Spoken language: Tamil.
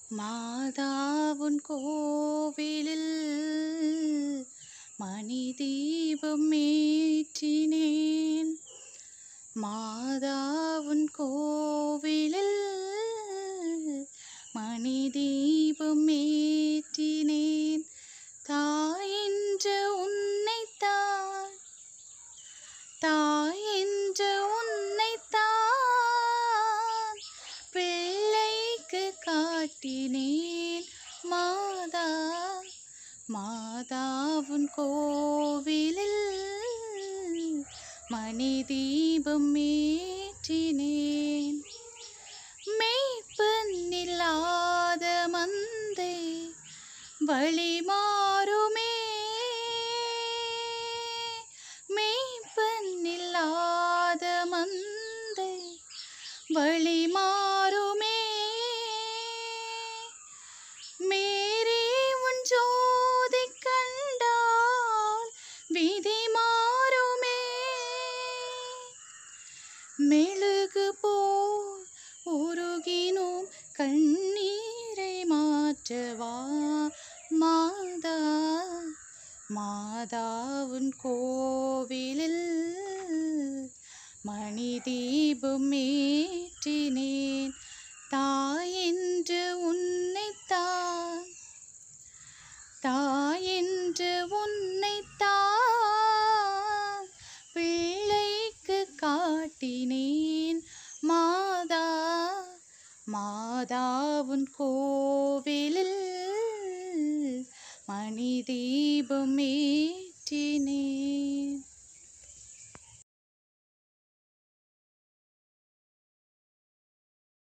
மாதாவுன் கோவிலில் மணி தீபம் ஏற்றினேன் மாதாவுன் கோவிலில் மணி தீபம் ஏற்றினேன் தாயென்று உன்னைத்தான் தாயென்று உன்னைத்தான் பிள்ளைக்கு காட்டினேன் மாதா மாதாவுன் கோவிலில் மணி தீபம் ஏற்றினேன் மெய்ப்பெண்ணில்லாத மந்தை வழி மாறுமே மெய்ப்பெண்ணில்லாத மந்தை வழி மாறுமே மேரி உன் ஜோதி கண்டால் விதி மாறுமே மெழுகு போல் உருகினோம் கண்ணீரை மாற்றவா மாதா மாதாவுன் கோவிலில் மணி தீபம் ஏற்றினேன் தாயென்று உன்னைத்தான் தாயென்று உன்னைத்தான் பிள்ளைக்கு காட்டினேன் மாதா மாதாவுன் கோவிலில் மணி தீபம் ஏற்றினேன்